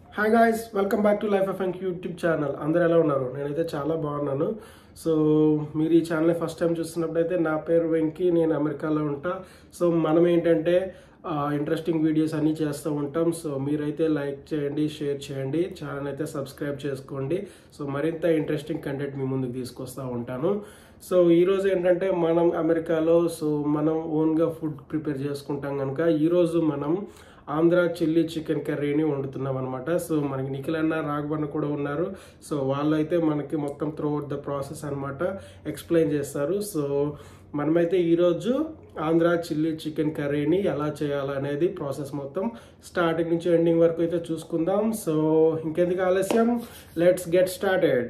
hi guys welcome back to life of and YouTube channel అందరు ఎలా ఉన్నారు నేనైతే చాలా బాగున్నాను సో మీరు ఈ ఛానల్ ఫస్ట్ టైం చూస్తున్నప్పుడైతే నా పేరు వెంకీ నేను అమెరికాలో ఉంటా సో మనం ఏంటంటే ఇంట్రెస్టింగ్ వీడియోస్ అన్నీ చేస్తూ ఉంటాం సో మీరైతే లైక్ చేయండి షేర్ చేయండి ఛానల్ అయితే సబ్స్క్రైబ్ చేసుకోండి సో మరింత ఇంట్రెస్టింగ్ కంటెంట్ మీ ముందుకు తీసుకొస్తూ ఉంటాను సో ఈరోజు ఏంటంటే మనం అమెరికాలో సో మనం ఓన్గా ఫుడ్ ప్రిపేర్ చేసుకుంటాం కనుక ఈరోజు మనం ఆంధ్ర చిల్లీ చికెన్ కర్రీని వండుతున్నాం అనమాట సో మనకి నిఖిల్ అన్న రాఘవన్న కూడా ఉన్నారు సో వాళ్ళైతే మనకి మొత్తం త్రూ అవుట్ ద ప్రాసెస్ అనమాట ఎక్స్ప్లెయిన్ చేస్తారు సో మనమైతే ఈరోజు ఆంధ్ర చిల్లీ చికెన్ కర్రీని ఎలా చేయాలనేది ప్రాసెస్ మొత్తం స్టార్టింగ్ నుంచి ఎండింగ్ వరకు అయితే చూసుకుందాం సో ఇంకెందుకు ఆలస్యం let's get started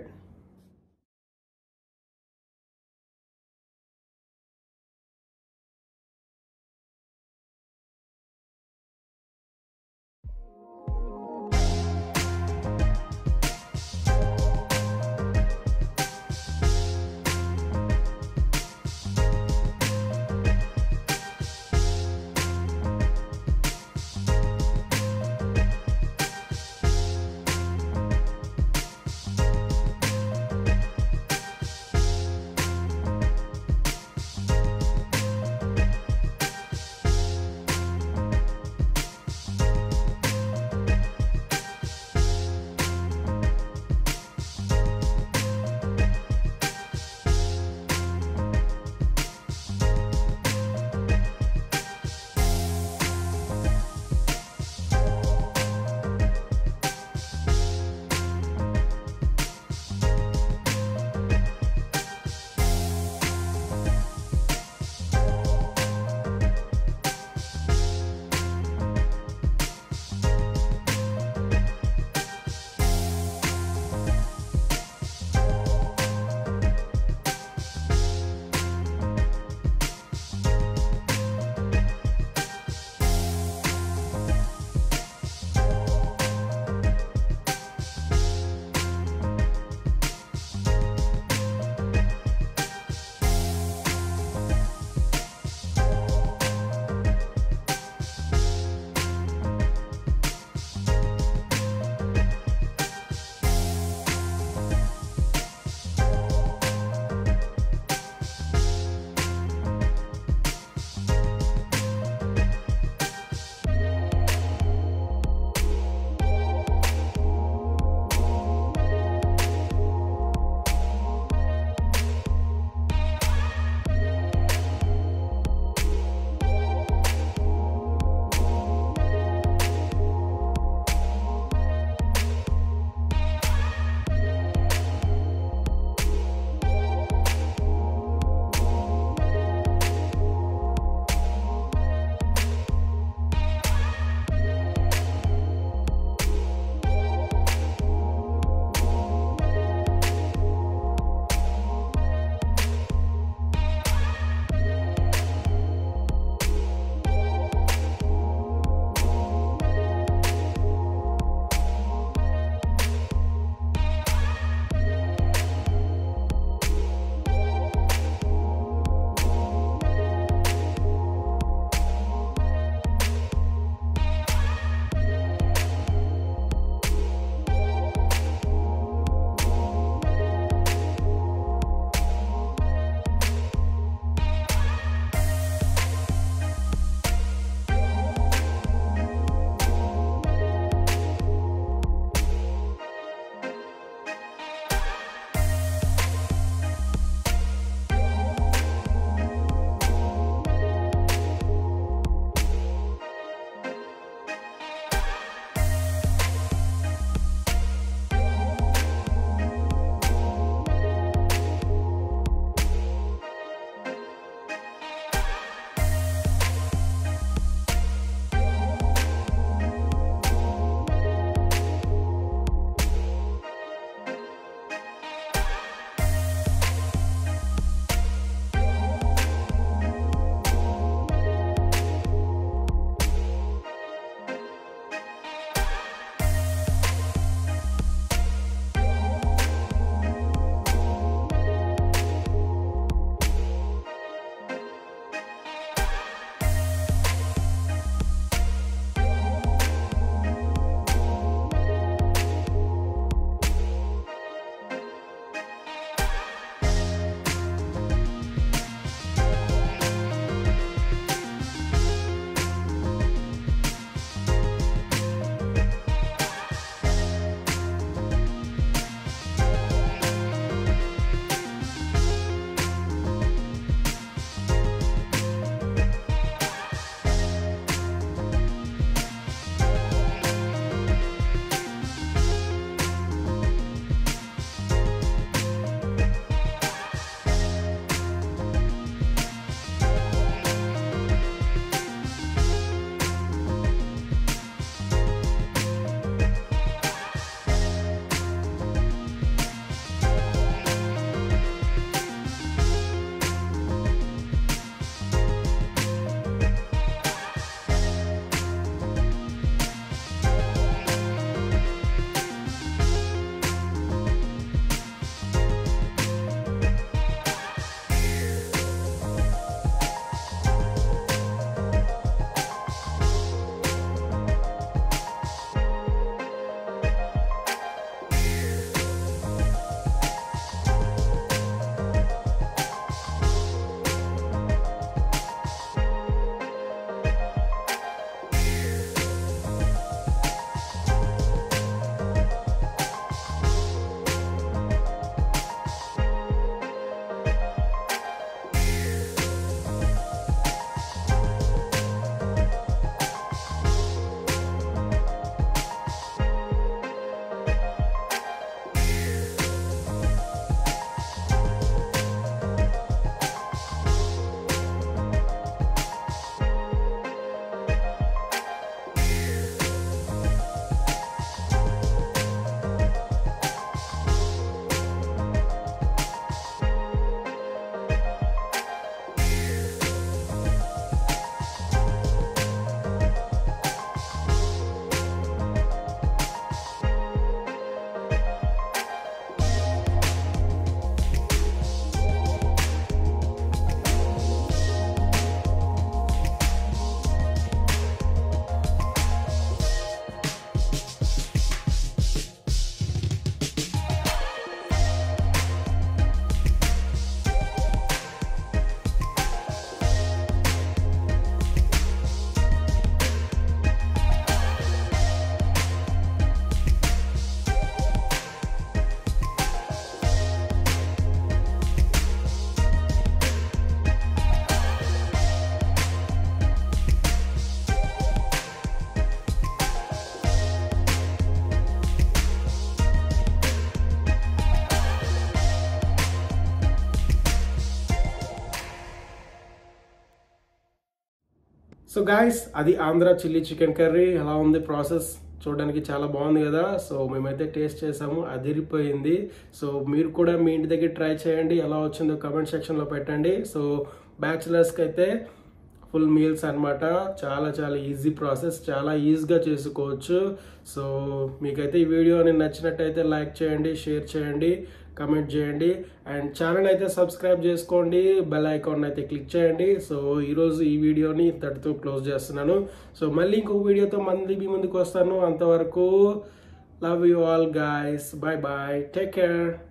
so guys అది ఆంధ్ర చిల్లీ చికెన్ కర్రీ ఎలా ఉంది ప్రాసెస్ చూడడానికి చాలా బాగుంది కదా సో మేమైతే టేస్ట్ చేసాము అదిరిపోయింది సో మీరు కూడా మీ ఇంటి దగ్గర ట్రై చేయండి ఎలా వచ్చిందో కమెంట్ సెక్షన్లో పెట్టండి సో బ్యాచిలర్స్కి అయితే ఫుల్ మీల్స్ అన్నమాట చాలా చాలా ఈజీ ప్రాసెస్ చాలా ఈజీగా చేసుకోవచ్చు సో మీకైతే ఈ వీడియో నచ్చినట్టయితే లైక్ చేయండి షేర్ చేయండి కమెంట్ చేయండి అండ్ ఛానల్ అయితే సబ్స్క్రైబ్ చేసుకోండి బెల్ ఐకాన్ అయితే క్లిక్ చేయండి సో ఈరోజు ఈ వీడియోని ఇంతటితో క్లోజ్ చేస్తున్నాను సో మళ్ళీ ఇంకొక వీడియోతో మళ్ళీ మీ ముందుకు వస్తాను అంతవరకు love you all guys bye bye take care